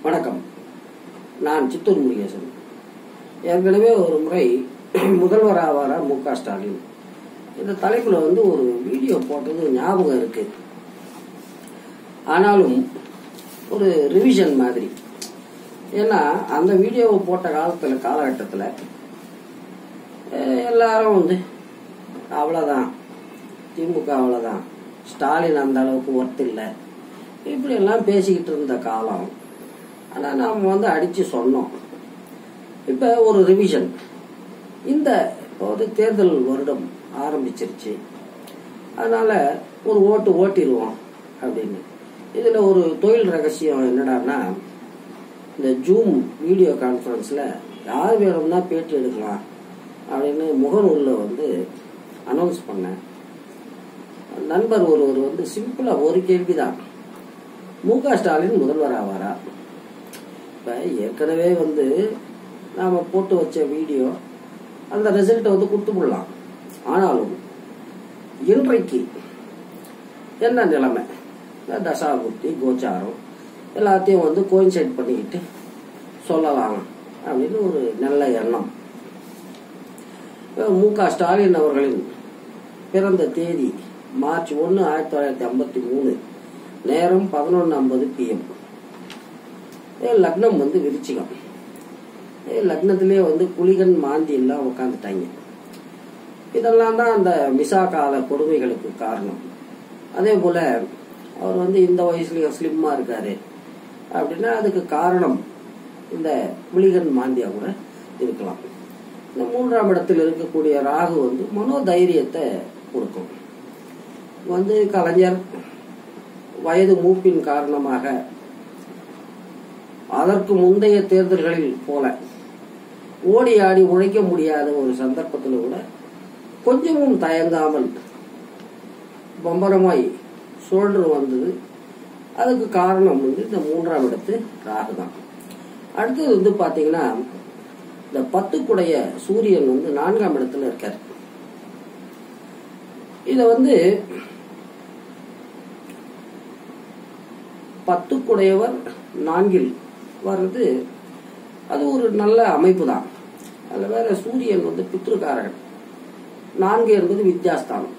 வணக்கம் நான் சித்தூர் முருகேசன் ஏற்கனவே ஒரு முறை முதல்வர் ஆவாரா மு க ஸ்டாலின் இந்த தலைப்புல வந்து ஒரு வீடியோ போட்டது ஞாபகம் இருக்கு ஆனாலும் ஒரு ரிவிஷன் மாதிரி ஏன்னா அந்த வீடியோவை போட்ட காலத்துல காலகட்டத்தில் எல்லாரும் வந்து அவ்வளோதான் திமுக அவ்வளோதான் ஸ்டாலின் அந்த அளவுக்கு ஒர்த் இல்லை இப்படி எல்லாம் பேசிக்கிட்டு இருந்த காலம் ஆனால் நாம் வந்து அடித்து சொன்னோம் இப்போ ஒரு ரிவிஷன் இந்த இப்போ வந்து தேர்தல் வருடம் ஆரம்பிச்சிருச்சு அதனால ஒரு ஓட்டு ஓட்டிடுவோம் அப்படின்னு இதில் ஒரு தொழில் ரகசியம் என்னடான்னா இந்த ஜூம் வீடியோ கான்ஃபரன்ஸில் யார் வேணும்னா பேட்டி எடுக்கலாம் அப்படின்னு முகநூலில் வந்து அனௌன்ஸ் பண்ணேன் நண்பர் ஒருவர் வந்து சிம்பிளாக ஒரு கேள்வி தான் மு க ஸ்டாலின் முதல்வர் ஆவாரா இப்போ ஏற்கனவே வந்து நாம் போட்டு வச்ச வீடியோ அந்த ரிசல்ட்டை வந்து கொடுத்து விடலாம் ஆனாலும் இன்றைக்கு என்ன நிலைமை இந்த தசாபுத்தி கோச்சாரம் எல்லாத்தையும் வந்து கோயின்சைட் பண்ணிக்கிட்டு சொல்லலாம் அப்படின்னு ஒரு நல்ல எண்ணம் மு க ஸ்டாலின் அவர்களின் பிறந்த தேதி மார்ச் ஒன்று ஆயிரத்தி தொள்ளாயிரத்தி ஐம்பத்தி மூணு நேரம் பதினொன்று ஐம்பது பிஎம் லக்னம் வந்து விருச்சிகம் லக்னத்திலே வந்து குளிகன் மாந்தி எல்லாம் உட்காந்துட்டாங்க இதெல்லாம் தான் அந்த மிசா கால கொடுமைகளுக்கு காரணம் அதே போல அவர் வந்து இந்த வயசுலயும் ஸ்லிம்மா இருக்காரு அப்படின்னா அதுக்கு காரணம் இந்த குளிகன் மாந்தியா கூட இருக்கலாம் இந்த மூன்றாம் இடத்தில் இருக்கக்கூடிய ராகு வந்து மனோதைரியத்தை கொடுக்கும் வந்து கலைஞர் வயது மூப்பின் காரணமாக அதற்கு முந்தைய தேர்தல்களில் போல ஓடி ஆடி உழைக்க முடியாத ஒரு சந்தர்ப்பத்தில் கூட கொஞ்சமும் தயங்காமல் பம்பரமாய் சுழன்று வந்தது அதுக்கு காரணம் வந்து இந்த மூன்றாம் இடத்து ராகு தான் அடுத்தது வந்து பாத்தீங்கன்னா இந்த பத்துக்குடைய சூரியன் வந்து நான்காம் இடத்துல இருக்கார் இத வந்து பத்துக்குடையவர் நான்கில் வர்றது அது ஒரு நல்ல அமைப்பு தான் அதில் வேற சூரியன் வந்து பித்ருக்காரகன் நான்கு என்பது வித்யாஸ்தானம்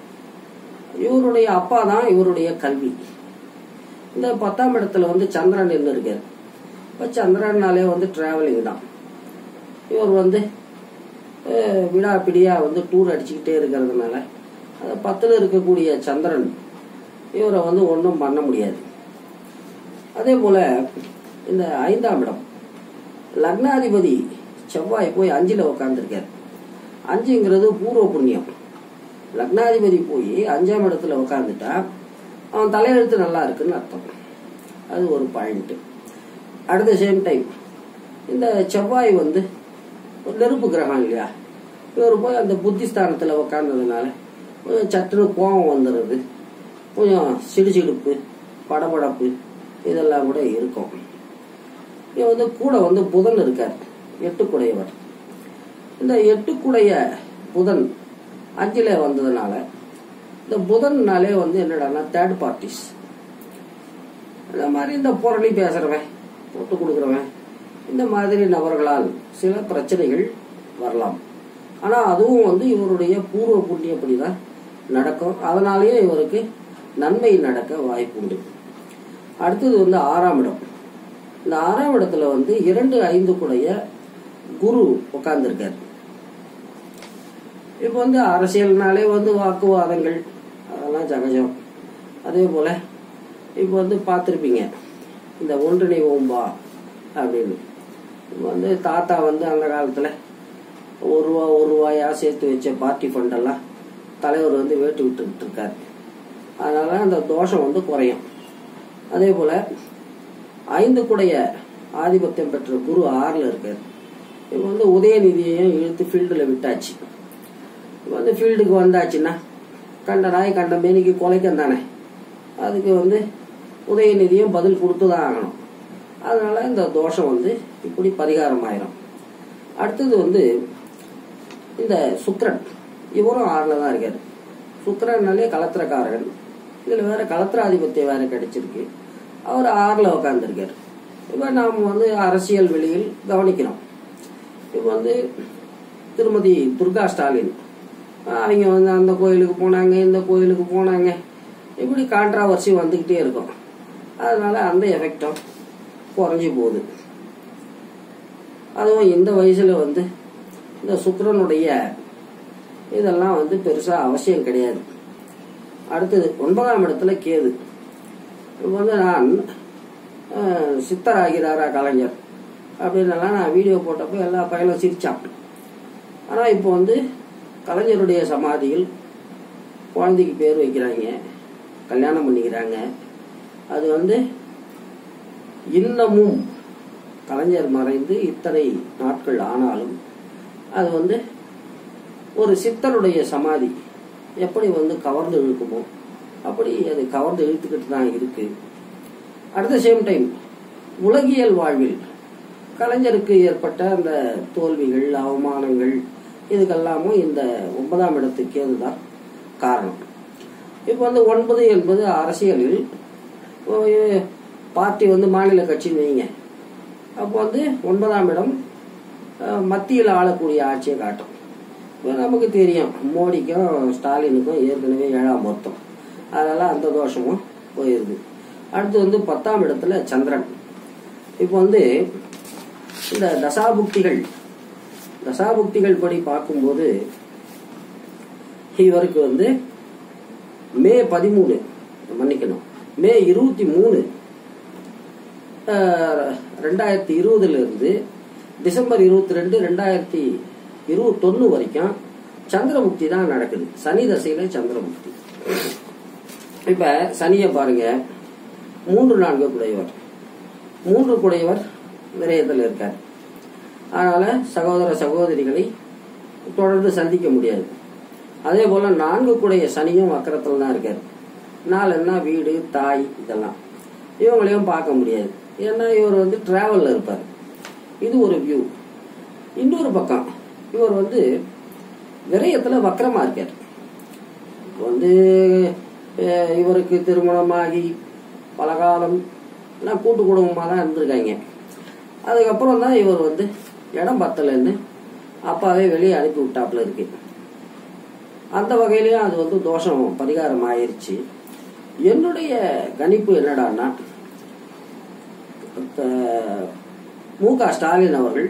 இவருடைய அப்பா தான் இவருடைய கல்வி இந்த பத்தாம் இடத்துல வந்து சந்திரன் என்ன இருக்காரு இப்போ சந்திரன்னாலே வந்து டிராவலிங் தான் இவர் வந்து விடாப்பிடியா வந்து டூர் அடிச்சுக்கிட்டே இருக்கிறதுனால அந்த பத்தில் இருக்கக்கூடிய சந்திரன் இவரை வந்து ஒன்றும் பண்ண முடியாது அதே போல இந்த ஐந்தாம் இடம் லக்னாதிபதி செவ்வாய் போய் அஞ்சில் உக்காந்துருக்கார் அஞ்சுங்கிறது பூர்வ புண்ணியம் லக்னாதிபதி போய் அஞ்சாம் இடத்துல உக்காந்துட்டா அவன் தலையெழுத்து நல்லா இருக்குன்னு அர்த்தம் அது ஒரு point at the same time இந்த செவ்வாய் வந்து ஒரு நெருப்பு கிரகம் இல்லையா இவர் போய் அந்த புத்திஸ்தானத்தில் உக்காந்ததுனால கொஞ்சம் சட்டுன்னு கோபம் வந்துடுறது கொஞ்சம் சிடுசிடுப்பு படபடப்பு இதெல்லாம் கூட இருக்கும் இங்க வந்து கூட வந்து புதன் இருக்கார் எட்டுக்குடையவர் இந்த எட்டுக்குடைய புதன் அஞ்சில வந்ததுனால இந்த புதன்னாலே வந்து என்னடான்னா தேர்ட் பார்ட்டிஸ் இந்த மாதிரி இந்த புரளி பேசுறவன் போட்டு கொடுக்குறவன் இந்த மாதிரி நபர்களால் சில பிரச்சனைகள் வரலாம் ஆனா அதுவும் வந்து இவருடைய பூர்வ புண்ணியப்படி தான் நடக்கும் அதனாலேயே இவருக்கு நன்மை நடக்க வாய்ப்பு உண்டு அடுத்தது வந்து ஆறாம் இடம் இந்த ஆறாம் இடத்துல வந்து இரண்டு ஐந்து கூடைய குரு உட்கார்ந்துருக்காரு இப்போ வந்து அரசியல்னாலே வந்து வாக்குவாதங்கள் அதெல்லாம் சகஜம் அதே போல இப்போ வந்து பார்த்துருப்பீங்க இந்த ஒன்றிணைவோம்பா அப்படின்னு இப்போ வந்து தாத்தா வந்து அந்த காலத்தில் ஒரு ரூபா ஒரு ரூபாயா சேர்த்து வச்ச பார்ட்டி ஃபண்டெல்லாம் தலைவர் வந்து வேட்டு விட்டுக்கிட்டு இருக்காரு அதனால அந்த தோஷம் வந்து குறையும் அதே போல ஐந்து கூடைய ஆதிபத்தியம் பெற்ற குரு ஆறில் இருக்கார் இப்போ வந்து உதயநிதியையும் இழுத்து ஃபீல்டில் விட்டாச்சு இப்போ வந்து ஃபீல்டுக்கு வந்தாச்சுன்னா கண்ட நாய் கண்ட மேனிக்கு குலைக்கம் தானே அதுக்கு வந்து உதயநிதியும் பதில் கொடுத்து தான் ஆகணும் அதனால இந்த தோஷம் வந்து இப்படி பரிகாரம் ஆயிரும் அடுத்தது வந்து இந்த சுக்கரன் இவரும் ஆறில் தான் இருக்காரு சுக்கரன்னாலே கலத்திரக்காரகன் இதில் வேற கலத்திராதிபத்தியம் வேற கிடைச்சிருக்கு அவர் ஆறில் உட்காந்துருக்காரு இப்போ நாம் வந்து அரசியல் வெளியில் கவனிக்கிறோம் இப்போ வந்து திருமதி துர்கா ஸ்டாலின் அவங்க வந்து அந்த கோயிலுக்கு போனாங்க இந்த கோயிலுக்கு போனாங்க இப்படி கான்ட்ராவர்சி வந்துக்கிட்டே இருக்கும் அதனால அந்த எஃபெக்டும் குறைஞ்சி போகுது அதுவும் இந்த வயசுல வந்து இந்த சுக்கிரனுடைய இதெல்லாம் வந்து பெருசா அவசியம் கிடையாது அடுத்தது ஒன்பதாம் இடத்துல கேது இப்போ வந்து நான் அஹ், சித்தராகிறாரா கலைஞர் அப்படின்னலாம் நான் வீடியோ போட்டப்போ எல்லா பையனும் சிரிச்சான் ஆனால் இப்போ வந்து கலைஞருடைய சமாதியில் குழந்தைக்கு பேர் வைக்கிறாங்க கல்யாணம் பண்ணிக்கிறாங்க அது வந்து இன்னமும் கலைஞர் மறைந்து இத்தனை நாட்கள் ஆனாலும் அது வந்து ஒரு சித்தருடைய சமாதி எப்படி வந்து கவர்ந்து இழுக்குமோ அப்படி அது கவர்ந்து இழுத்துக்கிட்டு தான் இருக்கு அட் த சேம் டைம் உலகியல் வாழ்வில் கலைஞருக்கு ஏற்பட்ட அந்த தோல்விகள் அவமானங்கள் இதுக்கெல்லாமும் இந்த ஒன்பதாம் இடத்துக்கு அதுதான் காரணம் இப்போ வந்து ஒன்பது என்பது அரசியலில் ஓ- பார்ட்டி வந்து மாநில கட்சின்னு வைங்க அப்போ வந்து ஒன்பதாம் இடம் அஹ், மத்தியில் ஆளக்கூடிய ஆட்சியை காட்டும் இப்போ நமக்கு தெரியும் மோடிக்கும் ஸ்டாலினுக்கும் ஏற்கனவே ஏழாம் பொருத்தம் அதனால அந்த தோஷமும் போயிருது அடுத்து வந்து பத்தாம் இடத்துல சந்திரன் இப்போ வந்து இந்த தசாபுக்திகள் தசாபுக்திகள் படி பார்க்கும்போது இவருக்கு வந்து மே பதிமூணு மன்னிக்கணும் மே இருபத்தி மூணு ரெண்டாயிரத்தி இருபதுல இருந்து டிசம்பர் இருபத்தி ரெண்டு ரெண்டாயிரத்தி இருபத்தொன்னு வரைக்கும் சந்திரமுக்தி தான் நடக்குது சனி தசையில சந்திரமுக்தி இப்ப சனியை பாருங்க மூன்று நான்கு குடையவர் மூன்று குடையவர் விரயத்தில் இருக்கார் அதனால சகோதர சகோதரிகளை தொடர்ந்து சந்திக்க முடியாது அதே போல நான்கு குடைய சனியும் வக்கரத்தில் தான் இருக்காரு நாலு என்ன வீடு தாய் இதெல்லாம் இவங்களையும் பார்க்க முடியாது ஏன்னா இவர் வந்து டிராவல்ல இருப்பார் இது ஒரு வியூ இன்னொரு பக்கம் இவர் வந்து விரயத்துல வக்கரமா இருக்கார் இப்ப வந்து அஹ், இவருக்கு திருமணமாகி பல காலம் எல்லாம் கூட்டு குடும்பமாக தான் இருந்திருக்காங்க அதுக்கப்புறம் தான் இவர் வந்து இடம் பத்தலைன்னு அப்பாவே வெளியே அனுப்பி விட்டாப்புல இருக்கு அந்த வகையிலயும் அது வந்து தோஷம் பரிகாரம் ஆயிருச்சு என்னுடைய கணிப்பு என்னடான்னா த- மு க ஸ்டாலின் அவர்கள்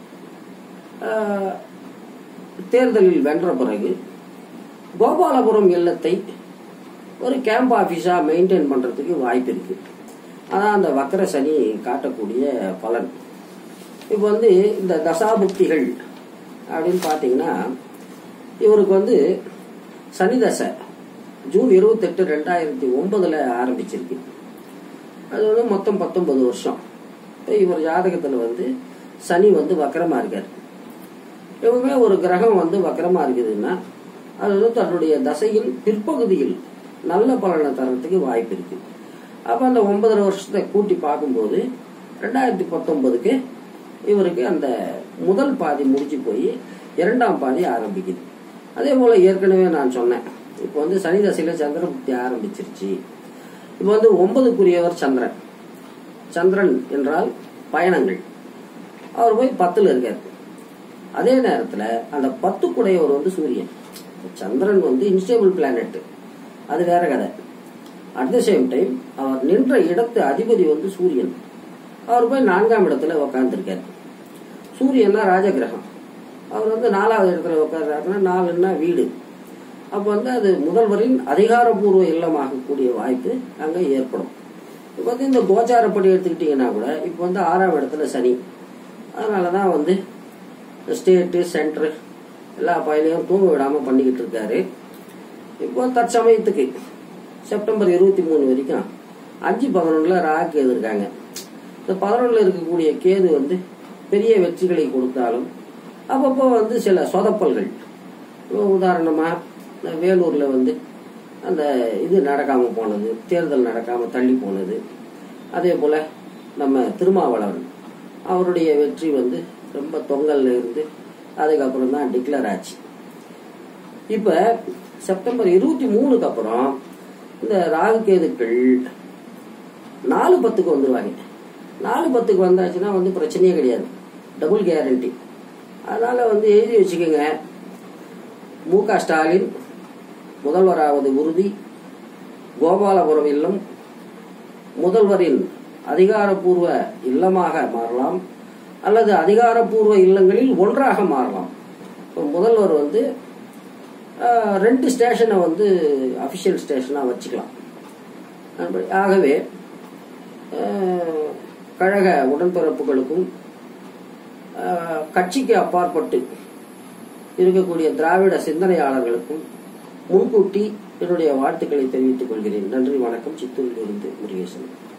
ஆஹ், தேர்தலில் வென்ற பிறகு கோபாலபுரம் இல்லத்தை ஒரு கேம்ப் ஆபீஸா மெயின்டைன் பண்றதுக்கு வாய்ப்பு இருக்கு அதான் அந்த வக்கர சனி காட்டக்கூடிய பலன் இப்போ வந்து இந்த தசாபுக்திகள் அப்படின்னு பார்த்தீங்கன்னா இவருக்கு வந்து சனி தசை ஜூன் இருபத்தெட்டு ரெண்டாயிரத்தி ஒன்பதுல ஆரம்பிச்சிருக்கு அது வந்து மொத்தம் பத்தொன்பது வருஷம் இப்போ இவர் ஜாதகத்தில் வந்து சனி வந்து வக்கரமா இருக்கார் எப்பவுமே ஒரு கிரகம் வந்து வக்கரமா இருக்குதுன்னா அது வந்து தன்னுடைய தசையின் பிற்பகுதியில் நல்ல பலனை தரத்துக்கு வாய்ப்பு இருக்கு அப்ப அந்த ஒன்பதரை வருஷத்தை கூட்டி பார்க்கும்போது ரெண்டாயிரத்தி பத்தொன்பதுக்கு இவருக்கு அந்த முதல் பாதி முடிஞ்சு போய் இரண்டாம் பாதி ஆரம்பிக்குது அதே போல ஏற்கனவே நான் சொன்னேன் இப்போ வந்து சனி தசையில சந்திரபுக்தி ஆரம்பிச்சிருச்சு இப்போ வந்து ஒன்பதுக்குரியவர் சந்திரன் சந்திரன் என்றால் பயணங்கள் அவர் போய் பத்துல இருக்கார் அதே நேரத்துல அந்த பத்துக்குடையவர் வந்து சூரியன் சந்திரன் வந்து இன்ஸ்டேபிள் பிளானட் அது வேற கதை அட் த சேம் டைம் அவர் நின்ற இடத்து அதிபதி வந்து சூரியன் அவர் போய் நான்காம் இடத்துல உக்காந்துருக்காரு சூரியன் தான் ராஜகிரகம் அவர் வந்து நாலாவது இடத்துல உட்கார்றாருன்னா நாலுன்னா வீடு அப்போ வந்து அது முதல்வரின் அதிகாரப்பூர்வ இல்லமாகக்கூடிய வாய்ப்பு அங்கே ஏற்படும் இப்போ வந்து இந்த கோச்சாரப்படி எடுத்துக்கிட்டீங்கன்னா கூட இப்போ வந்து ஆறாம் இடத்துல சனி அதனால தான் வந்து ஸ்டேட்டு சென்டர் எல்லா பயிலையும் தூங்க விடாமல் பண்ணிக்கிட்டு இருக்காரு இப்போ தற்சமயத்துக்கு செப்டம்பர் இருபத்தி மூணு வரைக்கும் அஞ்சு பதினொன்றில் ராகு கேது இருக்காங்க இந்த பதினொன்றில் இருக்கக்கூடிய கேது வந்து பெரிய வெற்றிகளை கொடுத்தாலும் அப்பப்போ வந்து சில சொதப்பல்கள் உதாரணமாக வேலூரில் வந்து அந்த இது நடக்காமல் போனது தேர்தல் நடக்காமல் தள்ளி போனது அதே போல் நம்ம திருமாவளவன் அவருடைய வெற்றி வந்து ரொம்ப தொங்கல்ல இருந்து அதுக்கப்புறம் தான் டிக்ளேர் ஆச்சு இப்ப செப்டம்பர் இருபத்தி மூணுக்கு அப்புறம் இந்த ராகு கேதுக்கள் நாலு பத்துக்கு வந்துருவாங்க நாலு பத்துக்கு வந்தாச்சுன்னா வந்து பிரச்சனையே கிடையாது டபுள் கேரண்டி அதனால வந்து எழுதி வச்சுக்கோங்க மு க ஸ்டாலின் முதல்வராவது உறுதி கோபாலபுரம் இல்லம் முதல்வரின் அதிகாரப்பூர்வ இல்லமாக மாறலாம் அல்லது அதிகாரப்பூர்வ இல்லங்களில் ஒன்றாக மாறலாம் இப்போ முதல்வர் வந்து ஆஹ், ரெண்டு ஸ்டேஷனை வந்து அஃபிஷியல் ஸ்டேஷனாக வச்சுக்கலாம் அப்படி- ஆகவே ஆஹ், கழக உடன்பிறப்புகளுக்கும் ஆஹ், கட்சிக்கு அப்பாற்பட்டு இருக்கக்கூடிய திராவிட சிந்தனையாளர்களுக்கும் முன்கூட்டி என்னுடைய வாழ்த்துக்களை தெரிவித்துக் கொள்கிறேன் நன்றி வணக்கம் சித்தூரிலிருந்து முருகேசன்